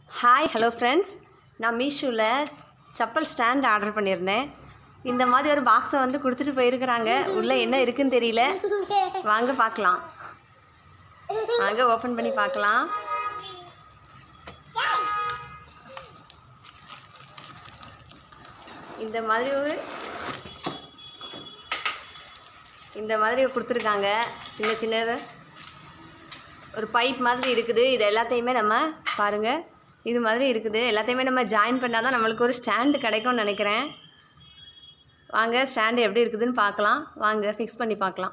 Hi hello friends நான் மீஷோவில் chappal stand order பண்ணியிருந்தேன் இந்த மாதிரி ஒரு பாக்ஸை வந்து கொடுத்துட்டு போயிருக்கிறாங்க உள்ளே என்ன இருக்குன்னு தெரியல வாங்க பார்க்கலாம் வாங்க ஓப்பன் பண்ணி பார்க்கலாம் இந்த மாதிரி ஒரு இந்த மாதிரி கொடுத்துருக்காங்க சின்ன சின்ன ஒரு பைப் மாதிரி இருக்குது இது எல்லாத்தையுமே நம்ம பாருங்கள் இது மாதிரி இருக்குது எல்லாத்தையுமே நம்ம ஜாயின் பண்ணால் தான் நம்மளுக்கு ஒரு ஸ்டாண்டு கிடைக்கும்னு நினைக்கிறேன் வாங்க ஸ்டாண்டு எப்படி இருக்குதுன்னு பார்க்கலாம் வாங்க ஃபிக்ஸ் பண்ணி பார்க்கலாம்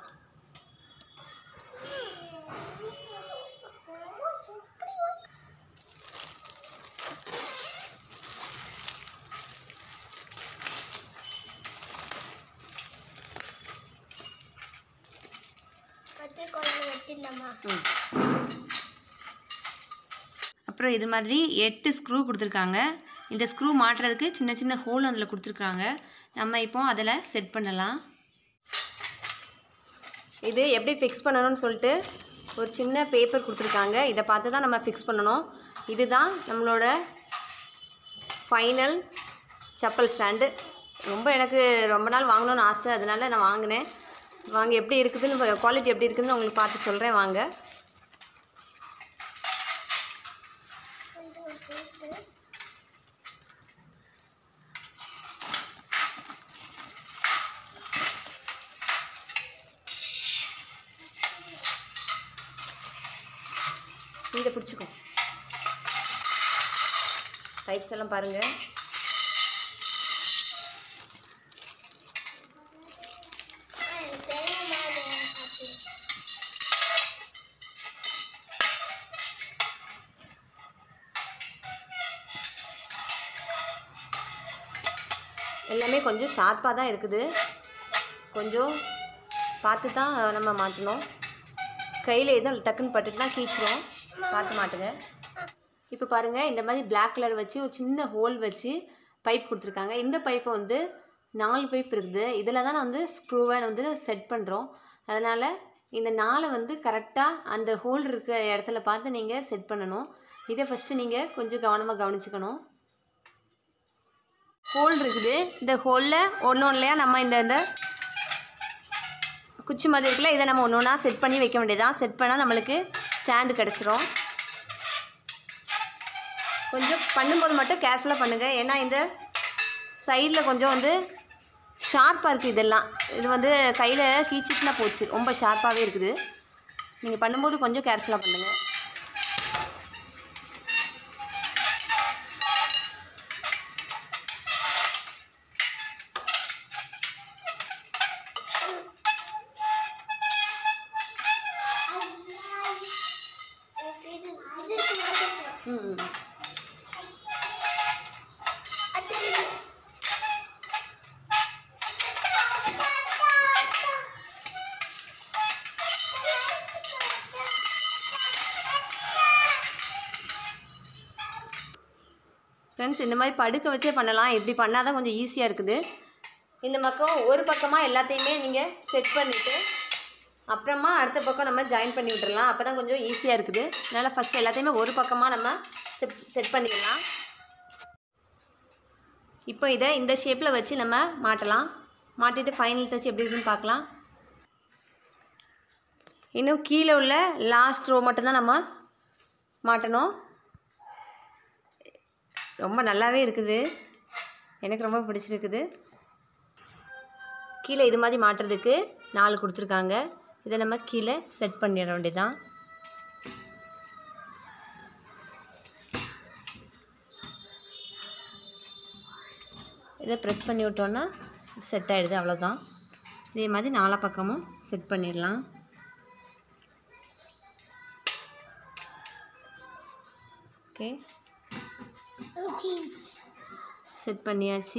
அப்புறம் இது மாதிரி எட்டு ஸ்க்ரூ கொடுத்துருக்காங்க இந்த ஸ்க்ரூ மாட்டுறதுக்கு சின்ன சின்ன ஹோல் அதில் கொடுத்துருக்காங்க நம்ம இப்போ அதில் செட் பண்ணலாம் இது எப்படி ஃபிக்ஸ் பண்ணணும்னு சொல்லிட்டு ஒரு சின்ன பேப்பர் கொடுத்துருக்காங்க இதை பார்த்து தான் நம்ம ஃபிக்ஸ் பண்ணணும் இதுதான் நம்மளோட ஃபைனல் செப்பல் ஸ்டாண்டு ரொம்ப எனக்கு ரொம்ப நாள் வாங்கணும்னு ஆசை அதனால நான் வாங்கினேன் வாங்க எப்படி இருக்குதுன்னு குவாலிட்டி எப்படி இருக்குதுன்னு உங்களுக்கு பார்த்து சொல்கிறேன் வாங்க இதை பிடிச்சிக்கோ பைப்ஸ் எல்லாம் பாருங்கள் எல்லாமே கொஞ்சம் ஷார்ப்பாக தான் இருக்குது கொஞ்சம் பார்த்து தான் நம்ம மாட்டணும் கையில் எதுவும் டக்குன்னு பட்டுட்டுனா கீச்சிரும் பார்த்து மாட்டுங்க இப்போ பாருங்கள் இந்த மாதிரி பிளாக் கலர் வச்சு ஒரு சின்ன ஹோல் வச்சு பைப் கொடுத்துருக்காங்க இந்த பைப்பை வந்து நாலு பைப் இருக்குது இதில் தான் நான் வந்து ஸ்க்ரூவை வந்து செட் பண்ணுறோம் அதனால் இந்த நாளை வந்து கரெக்டாக அந்த ஹோல் இருக்கிற இடத்துல பார்த்து நீங்கள் செட் பண்ணணும் இதை ஃபஸ்ட்டு நீங்கள் கொஞ்சம் கவனமாக கவனிச்சுக்கணும் ஹோல் இருக்குது இந்த ஹோலில் ஒன்று ஒன்றுலையா நம்ம இந்த இந்த குச்சி மாதிரி இருக்குல்ல இதை நம்ம ஒன்று ஒன்றா செட் பண்ணி வைக்க வேண்டியதான் செட் பண்ணால் நம்மளுக்கு ஸ்டாண்டு கிடச்சிரும் கொஞ்சம் பண்ணும்போது மட்டும் கேர்ஃபுல்லாக பண்ணுங்கள் ஏன்னா இந்த சைடில் கொஞ்சம் வந்து ஷார்ப்பாக இருக்குது இதெல்லாம் இது வந்து கையில் கீச்சிட்டுனா போச்சு ரொம்ப ஷார்ப்பாகவே இருக்குது நீங்கள் பண்ணும்போது கொஞ்சம் கேர்ஃபுல்லாக பண்ணுங்கள் ம் ம் ஃப்ரெண்ட்ஸ் இந்த மாதிரி படுக்க வச்சே பண்ணலாம் இப்படி பண்ணால் தான் கொஞ்சம் ஈஸியாக இருக்குது இந்த பக்கம் ஒரு பக்கமாக எல்லாத்தையுமே நீங்கள் செட் பண்ணிவிட்டு அப்புறமா அடுத்த பக்கம் நம்ம ஜாயின் பண்ணி விட்டுறலாம் அப்போ தான் கொஞ்சம் ஈஸியாக இருக்குது அதனால் ஃபஸ்ட்டு எல்லாத்தையுமே ஒரு பக்கமாக நம்ம செட் செட் பண்ணிடலாம் இப்போ இதை இந்த ஷேப்பில் வச்சு நம்ம மாட்டலாம் மாட்டிட்டு ஃபைனல் டச் எப்படி இருக்குன்னு பார்க்கலாம் இன்னும் கீழே உள்ள லாஸ்ட் ரோ மட்டும்தான் நம்ம மாட்டணும் ரொம்ப நல்லாவே இருக்குது எனக்கு ரொம்ப பிடிச்சிருக்குது கீழே இது மாதிரி மாட்டுறதுக்கு நாலு கொடுத்துருக்காங்க இதை நம்ம கீழே செட் பண்ணிட வேண்டியதான் இதை ப்ரெஸ் பண்ணி விட்டோன்னா செட் ஆகிடுது அவ்வளோதான் இதே மாதிரி நாலா பக்கமும் செட் பண்ணிடலாம் ஓகே செட் பண்ணியாச்சு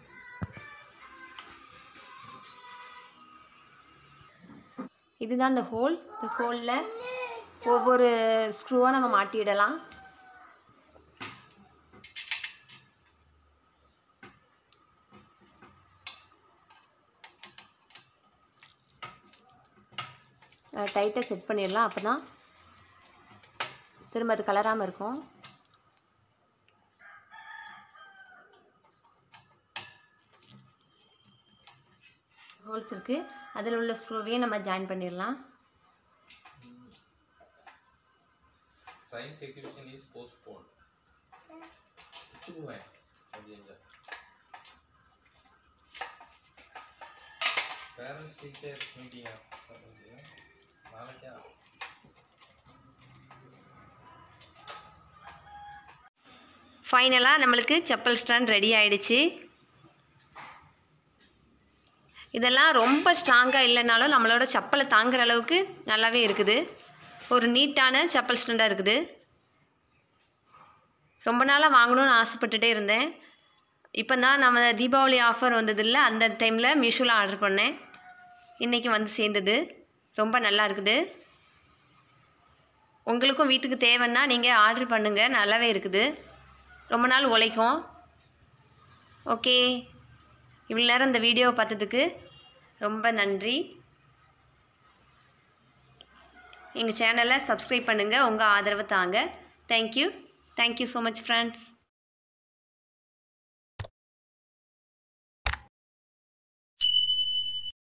இதுதான் இந்த ஹோல் இந்த ஹோலில் ஒவ்வொரு ஸ்க்ரூவாக நம்ம மாட்டிடலாம் டைட்டாக செட் பண்ணிடலாம் அப்போ தான் திரும்ப அது கலராமல் இருக்கும் ஹோல்ஸ் இருக்குது அதில் உள்ள ஸ்க்ரூவையும் நம்ம ஜாயின் பண்ணிடலாம் Science exhibition is postponed. चुप है अभी जा पेरेंट्स टीचर मीटिंग नाले क्या ஃபைனலாக நம்மளுக்கு செப்பல் ஸ்டாண்ட் ரெடி ஆயிடுச்சு இதெல்லாம் ரொம்ப ஸ்ட்ராங்காக இல்லைனாலும் நம்மளோட செப்பலை தாங்குற அளவுக்கு நல்லாவே இருக்குது ஒரு நீட்டான செப்பல் ஸ்டாண்டாக இருக்குது ரொம்ப நாளாக வாங்கணும்னு ஆசைப்பட்டுட்டே இருந்தேன் இப்போ தான் நம்ம தீபாவளி ஆஃபர் வந்ததில்ல அந்த டைமில் மீஷோவில் ஆர்டர் பண்ணேன் இன்றைக்கி வந்து சேர்ந்தது ரொம்ப நல்லா இருக்குது உங்களுக்கும் வீட்டுக்கு தேவைன்னா நீங்கள் ஆர்டர் பண்ணுங்கள் நல்லாவே இருக்குது ரொம்ப நாள் உழைக்கும் ஓகே இவ்வளோ நேரம் இந்த வீடியோவை பார்த்ததுக்கு ரொம்ப நன்றி எங்கள் சேனலை சப்ஸ்கிரைப் பண்ணுங்கள் உங்கள் ஆதரவை தாங்க thank you thank you so much friends